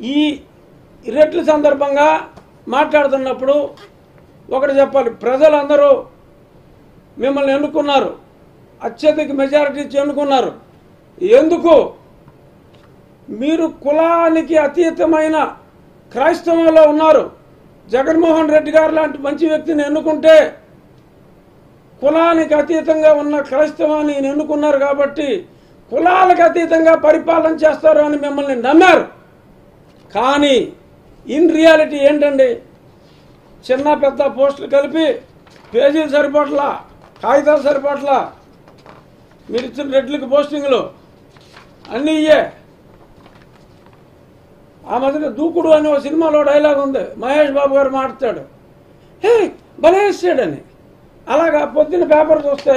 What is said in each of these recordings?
ఈ రెట్ల సందర్భంగా మాట్లాడుతున్నప్పుడు ఒకటి చెప్పాలి ప్రజలందరూ మిమ్మల్ని ఎన్నుకున్నారు అత్యధిక మెజారిటీ ఇచ్చి ఎన్నుకున్నారు ఎందుకు మీరు కులానికి అతీతమైన క్రైస్తవంలో ఉన్నారు జగన్మోహన్ రెడ్డి గారు లాంటి మంచి వ్యక్తిని ఎన్నుకుంటే కులానికి అతీతంగా ఉన్న క్రైస్తవాన్ని ఈయన ఎన్నుకున్నారు కాబట్టి కులాలకు అతీతంగా పరిపాలన చేస్తారు అని మిమ్మల్ని నమ్మారు కానీ ఇన్ రియాలిటీ ఏంటండి చిన్న పెద్ద పోస్టులు కలిపి పేజీలు సరిపోట్లా కాగితాలు సరిపోట్లా మీరు ఇచ్చిన రెడ్లకి పోస్టింగ్లు అన్నీ ఇయ్యే ఆ మధ్యన దూకుడు అనే ఒక సినిమాలో డైలాగ్ ఉంది మహేష్ బాబు గారు మాట్లాడు హే భలే వేసాడని అలాగా పొద్దున్న పేపర్ చూస్తే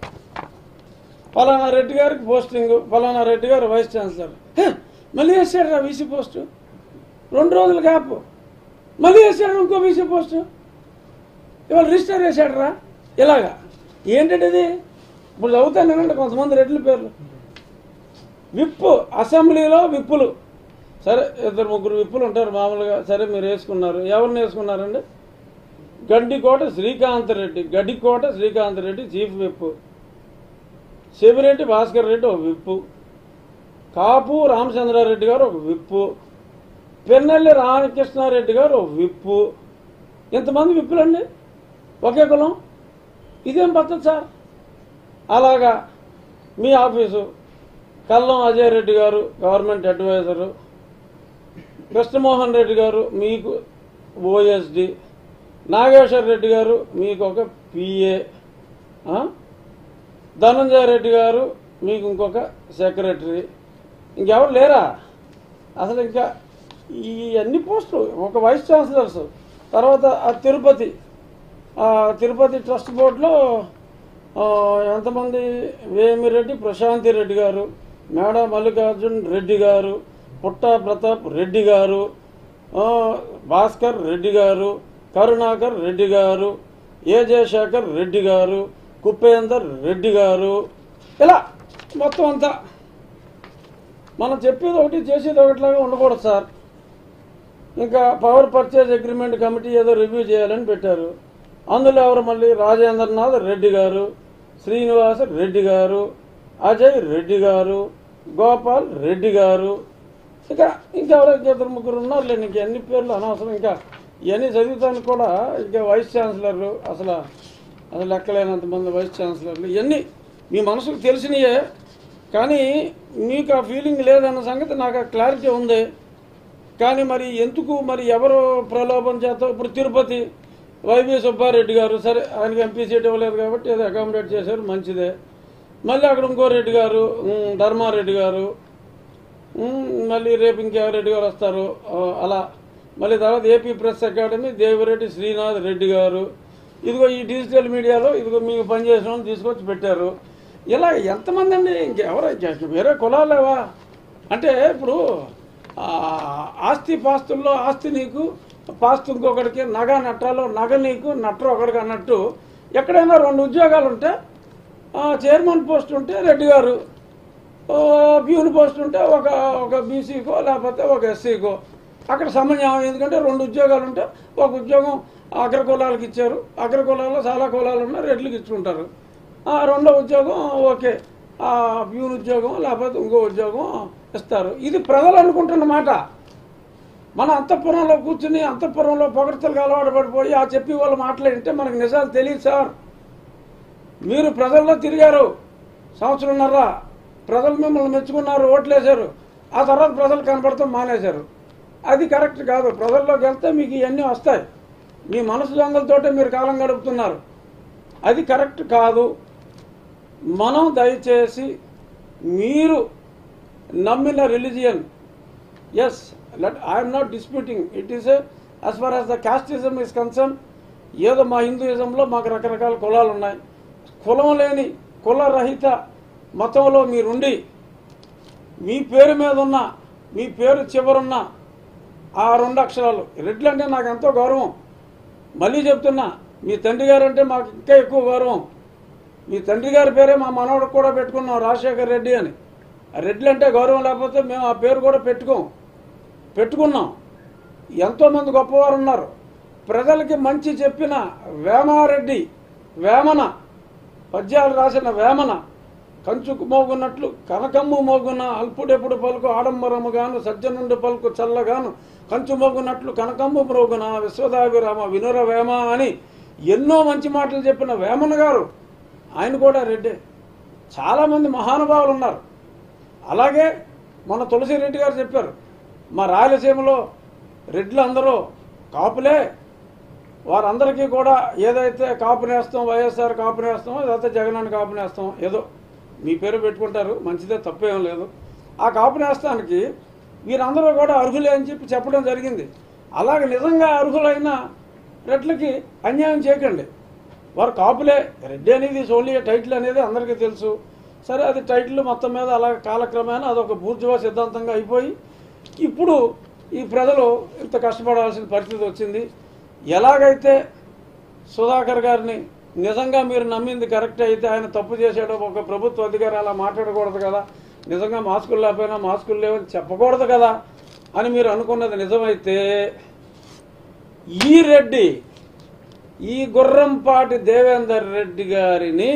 ఫలానా రెడ్డి గారికి పోస్టింగ్ ఫలానా రెడ్డి గారు వైస్ ఛాన్సలర్ హే మళ్ళీ వేసాడు రా వీసీ పోస్టు రెండు రోజులు గ్యాప్ మళ్ళీ వేసాడు ఇంకో వీసీ పోస్టు ఇవాళ రిజిస్టర్ వేసాడు రా ఇలాగా ఏంటంటే ఇది ఇప్పుడు చదువుతాను నేనంటే కొంతమంది రెడ్ల పేర్లు విప్పు అసెంబ్లీలో విప్పులు సరే ఇద్దరు ముగ్గురు విప్పులు ఉంటారు మామూలుగా సరే మీరు వేసుకున్నారు ఎవరిని వేసుకున్నారండి గడ్డికోట శ్రీకాంత్ రెడ్డి గడ్డికోట శ్రీకాంత్ రెడ్డి చీఫ్ విప్ శివిరెడ్డి భాస్కర్ రెడ్డి ఒక విప్పు కాపు రామచంద్రారెడ్డి గారు ఒక విప్పు పెన్నెల్లి రామకృష్ణారెడ్డి గారు ఒక విప్పు ఇంతమంది విప్పులండి ఒకే కులం ఇదేం పద్ధతి సార్ అలాగా మీ office Kallam Ajay Reddy garu government adviser Krishnamohan Reddy గారు మీకు ఓఎస్డి నాగేశ్వర రెడ్డి గారు మీకు ఒక పిఏ ధనంజయ రెడ్డి గారు మీకు ఇంకొక సెక్రటరీ ఇంకెవరు లేరా అసలు ఇంకా ఈ అన్ని పోస్టులు ఒక వైస్ ఛాన్సలర్స్ తర్వాత ఆ తిరుపతి ఆ తిరుపతి ట్రస్ట్ బోర్డులో ఆ, ఎంతమంది వేమిరెడ్డి ప్రశాంతి రెడ్డి గారు మేడ మల్లికార్జున్ రెడ్డి గారు పుట్ట ప్రతాప్ రెడ్డి గారు ఆ, భాస్కర్ రెడ్డి గారు కరుణాకర్ రెడ్డి గారు ఏ జయశేఖర్ రెడ్డి గారు కుప్పేందర్ రెడ్డి గారు ఇలా మొత్తం అంతా మనం చెప్పేది ఒకటి చేసేది ఒకటిలాగా ఉండకూడదు సార్ ఇంకా పవర్ పర్చేజ్ అగ్రిమెంట్ కమిటీ ఏదో రివ్యూ చేయాలని పెట్టారు అందులో ఎవరు మళ్ళీ రాజేంద్రనాథ్ రెడ్డి గారు శ్రీనివాస రెడ్డి గారు అజయ్ రెడ్డి గారు గోపాల్ రెడ్డి గారు ఇంకా ఇంకెవరో ఇద్దరు ముగ్గురు ఉన్నారు లేండి ఇంక ఎన్ని పేర్లు అనవసరం ఇంకా ఇవన్నీ చదువుతానికి కూడా ఇంకా వైస్ ఛాన్సలర్లు అసలు అసలు లెక్కలేనంత మంది వైస్ ఛాన్సలర్లు ఇవన్నీ మీ మనసుకు తెలిసినయే కానీ మీకు ఆ ఫీలింగ్ లేదన్న సంగతి నాకు ఆ క్లారిటీ ఉంది కానీ మరి ఎందుకు మరి ఎవరు ప్రలోభం చేత ఇప్పుడు తిరుపతి వైవి సుబ్బారెడ్డి గారు సరే ఆయనకి ఎంపీ సీట్ ఇవ్వలేదు కాబట్టి ఏదో అకామిడేట్ చేశారు మంచిదే మళ్ళీ అక్కడ ఇంకో రెడ్డి గారు ఉమ్, ధర్మారెడ్డి గారు ఉమ్, మళ్ళీ రేపు ఇంకెవరెడ్డి గారు వస్తారు ఆ, అలా మళ్ళీ తర్వాత AP press academy Devireddy Srinath Reddy garu ఇదిగో ఈ డిజిటల్ మీడియాలో ఇదిగో మీకు పనిచేసిన వాళ్ళని తీసుకొచ్చి పెట్టారు ఇలా ఎంతమంది అండి ఇంకెవరు ఇంక వేరే కులాలు లేవా అంటే ఇప్పుడు ఆ, ఆస్తి పాస్తుల్లో ఆస్తి నీకు పాస్తు ఇంకొకడికి నగ నట్రాలో నగ నీకు నట్ర ఒకడికి అన్నట్టు ఎక్కడైనా రెండు ఉద్యోగాలు ఉంటే ఆ, చైర్మన్ పోస్ట్ ఉంటే రెడ్డి గారు ఓ, ప్యూన్ పోస్ట్ ఉంటే ఒక ఒక బీసీకో లేకపోతే ఒక ఎస్సీకో అక్కడ సమన్యాయం ఎందుకంటే రెండు ఉద్యోగాలు ఉంటే ఒక ఉద్యోగం అగ్ర కులాలకు ఇచ్చారు అగ్ర కులాల్లో చాలా కులాలు ఉన్నాయి రెడ్లకు ఇచ్చుకుంటారు ఆ రెండో ఉద్యోగం ఓకే ఆ ప్యూన్ ఉద్యోగం లేకపోతే ఇంకో ఉద్యోగం ఇస్తారు ఇది ప్రజలు అనుకుంటున్న మాట మన అంతఃపురంలో కూర్చుని అంతఃపురంలో పొగడ్తలకు అలవాటు పడిపోయి ఆ చెప్పి వాళ్ళు మాట్లాడింటే మనకు నిజాలు తెలియదు సార్ మీరు ప్రజల్లో తిరిగారు సంవత్సరంన్నర ప్రజలు మిమ్మల్ని మెచ్చుకున్నారు ఓట్లేశారు ఆ తర్వాత ప్రజలు కనపడతాం మానేశారు అది కరెక్ట్ కాదు ప్రజల్లోకి వెళ్తే మీకు ఇవన్నీ వస్తాయి మీ మనసు దొంగలతోటే మీరు కాలం గడుపుతున్నారు అది కరెక్ట్ కాదు మనం దయచేసి మీరు నమ్మిన religion yes let I'm not disputing it is as far as the casteism is concern ఏదో మా హిందూయిజంలో మాకు రకరకాల కులాలు ఉన్నాయి కులం లేని కుల రహిత మతంలో మీరుండి మీ పేరు మీద ఉన్న మీ పేరు చివరున్న ఆ రెండు అక్షరాలు రెడ్లు అంటే నాకు ఎంతో గౌరవం మళ్ళీ చెప్తున్నా మీ తండ్రి గారు అంటే మాకు ఇంకా ఎక్కువ గౌరవం మీ తండ్రి గారి పేరే మా మనవడికి కూడా పెట్టుకున్నాం రాజశేఖర్ రెడ్డి అని ఆ రెడ్లు అంటే గౌరవం లేకపోతే మేము ఆ పేరు కూడా పెట్టుకోం పెట్టుకున్నాం ఎంతోమంది గొప్పవారు ఉన్నారు ప్రజలకి మంచి చెప్పిన వేమారెడ్డి వేమన పద్యాలు రాసిన వేమన కంచుకు మోగున్నట్లు కనకమ్ము మోగున అల్పుడెప్పుడు పలుకు ఆడంబరము గాను సజ్జనుండి పలుకు చల్లగాను కంచు మోగున్నట్లు కనకమ్ము మ్రోగున విశ్వదాభిరామ వినుర వేమ అని ఎన్నో మంచి మాటలు చెప్పిన వేమన గారు ఆయన కూడా రెడ్డే చాలామంది మహానుభావులు ఉన్నారు అలాగే మన తులసిరెడ్డి గారు చెప్పారు మా రాయలసీమలో రెడ్లు అందరూ కాపులే వారందరికీ కూడా ఏదైతే కాపు నేస్తాం వైఎస్ఆర్ కాపు నేస్తాం లేకపోతే జగనాన్ని కాపు నేస్తాం ఏదో మీ పేరు పెట్టుకుంటారు మంచిదే తప్పేం లేదు ఆ కాపు నేస్తానికి వీరందరూ కూడా అర్హులే అని చెప్పి చెప్పడం జరిగింది అలాగే నిజంగా అర్హులైన రెడ్లకి అన్యాయం చేయకండి వారు కాపులే రెడ్డి అనేది సోలీ టైటిల్ అనేది అందరికీ తెలుసు సరే అది టైటిల్ మొత్తం మీద అలా కాలక్రమేణా అదొక బూర్జువా సిద్ధాంతంగా అయిపోయి ఇప్పుడు ఈ ప్రజలు ఇంత కష్టపడాల్సిన పరిస్థితి వచ్చింది ఎలాగైతే సుధాకర్ గారిని నిజంగా మీరు నమ్మింది కరెక్ట్ అయితే ఆయన తప్పు చేశాడో ఒక ప్రభుత్వ అధికారి అలా మాట్లాడకూడదు కదా నిజంగా మాస్కులు లేకపోయినా మాస్కులు లేవని చెప్పకూడదు కదా అని మీరు అనుకున్నది నిజమైతే ఈ రెడ్డి ఈ గుర్రంపాటి దేవేందర్ రెడ్డి గారిని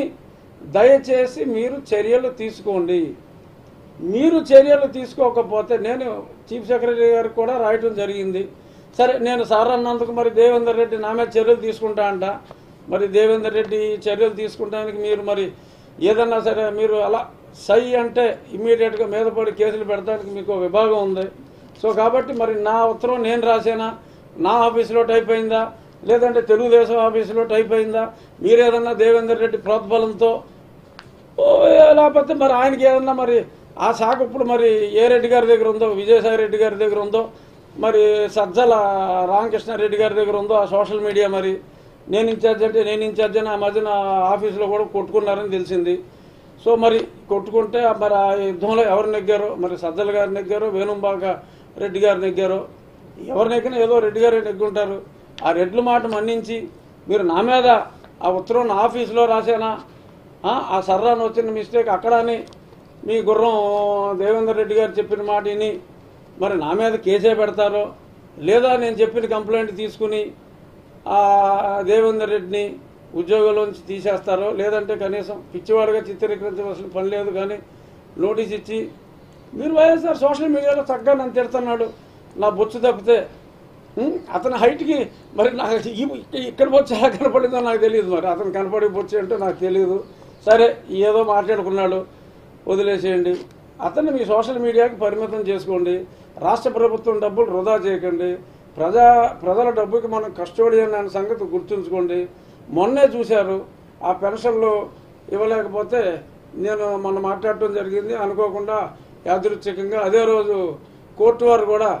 దయచేసి మీరు చర్యలు తీసుకోండి మీరు చర్యలు తీసుకోకపోతే నేను చీఫ్ సెక్రటరీ గారికి కూడా రాయటం జరిగింది సరే నేను సార్ అన్నందుకు మరి దేవేందర్ రెడ్డి నా మీద చర్యలు తీసుకుంటా అంట మరి దేవేందర్ రెడ్డి చర్యలు తీసుకుంటానికి మీరు మరి ఏదన్నా సరే మీరు అలా సై అంటే ఇమ్మీడియట్గా మీద పడి కేసులు పెడతానికి మీకు ఒక విభాగం ఉంది సో కాబట్టి మరి నా ఉత్తరం నేను రాసేనా నా ఆఫీసులో టైప్ అయిందా లేదంటే తెలుగుదేశం ఆఫీసులో టైప్ అయిందా మీరేదన్నా దేవేందర్ రెడ్డి ప్రోత్బలంతో ఓ, లేకపోతే మరి ఆయనకి ఏదన్నా మరి ఆ శాఖ ఇప్పుడు మరి ఏ రెడ్డి గారి దగ్గర ఉందో విజయసాయి రెడ్డి గారి దగ్గర ఉందో మరి సజ్జల రామకృష్ణారెడ్డి గారి దగ్గర ఉందో ఆ సోషల్ మీడియా మరి నేను ఇన్ఛార్జ్ అంటే నేను ఇన్ఛార్జ్ అని ఆ మధ్యన ఆఫీసులో కూడా కొట్టుకున్నారని తెలిసింది సో మరి కొట్టుకుంటే ఆ మరి ఆ యుద్ధంలో ఎవరు నెగ్గారో మరి సజ్జల గారు నెగ్గారో వేణుంబాక రెడ్డి గారు నెగ్గారో ఎవరు నెగ్గినా ఏదో రెడ్డి గారే నెగ్గుంటారు ఆ రెడ్ల మాట మన్నించి మీరు నా మీద ఆ ఉత్తరం నా ఆఫీసులో రాసేనా ఆ, ఆ సర్రాను వచ్చిన మిస్టేక్ అక్కడ అని మీ గుర్రం దేవేందర్ రెడ్డి గారు చెప్పిన మాట విని మరి నా మీద కేసే పెడతారో లేదా నేను చెప్పిన కంప్లైంట్ తీసుకుని ఆ దేవేందర్ రెడ్డిని ఉద్యోగంలోంచి తీసేస్తారో లేదంటే కనీసం పిచ్చివాడుగా చిత్రీకరించవలసిన పని లేదు కానీ నోటీస్ ఇచ్చి మీరు వైఎస్ఆర్ సోషల్ మీడియాలో చక్కగా నన్ను తిడుతున్నాడు నా బొచ్చు తప్పితే ఉం? అతని హైట్కి మరి నాకు ఈ- ఇక్కడ బొచ్చు ఎలా కనపడిందో నాకు తెలియదు మరి అతను కనపడే బొచ్చు ఏంటో నాకు తెలియదు సరే ఏదో మాట్లాడుకున్నాడు వదిలేసేయండి అతన్ని మీ సోషల్ మీడియాకి పరిమితం చేసుకోండి రాష్ట్ర ప్రభుత్వం డబ్బులు వృధా చేయకండి ప్రజా ప్రజల డబ్బుకి మనం కస్టోడియన్ అనే సంగతి గుర్తుంచుకోండి మొన్నే చూశారు ఆ పెన్షన్లు ఇవ్వలేకపోతే నేను మొన్న మాట్లాడటం జరిగింది అనుకోకుండా యాదృచ్ఛికంగా అదే రోజు కోర్టు వారు కూడా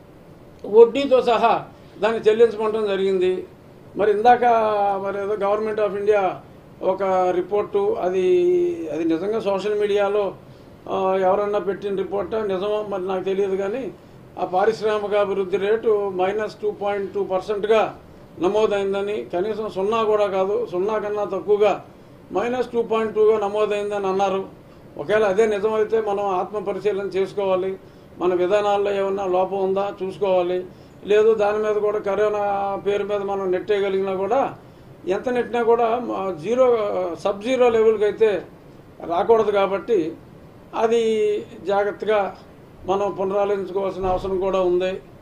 వడ్డీతో సహా దాన్ని చెల్లించమంటం జరిగింది మరి ఇందాక మరి ఏదో గవర్నమెంట్ ఆఫ్ ఇండియా ఒక రిపోర్టు అది అది నిజంగా సోషల్ మీడియాలో ఆ, ఎవరన్నా పెట్టిన రిపోర్టా నిజమో మరి నాకు తెలియదు కానీ ఆ పారిశ్రామికాభివృద్ధి rate minus two point two పర్సెంట్గా నమోదైందని కనీసం సున్నా కూడా కాదు సున్నా కన్నా తక్కువగా మైనస్ టూ పాయింట్ టూగా నమోదైందని అన్నారు ఒకవేళ అదే నిజమైతే మనం ఆత్మ పరిశీలన చేసుకోవాలి మన విధానాల్లో ఏమన్నా లోపం ఉందా చూసుకోవాలి లేదు దాని మీద కూడా కరోనా పేరు మీద మనం నెట్టేయగలిగినా కూడా ఎంత నెట్టినా కూడా మా జీరో సబ్ జీరో లెవెల్కి అయితే రాకూడదు కాబట్టి అది జాగ్రత్తగా మనం పునరాలోచించుకోవాల్సిన అవసరం కూడా ఉంది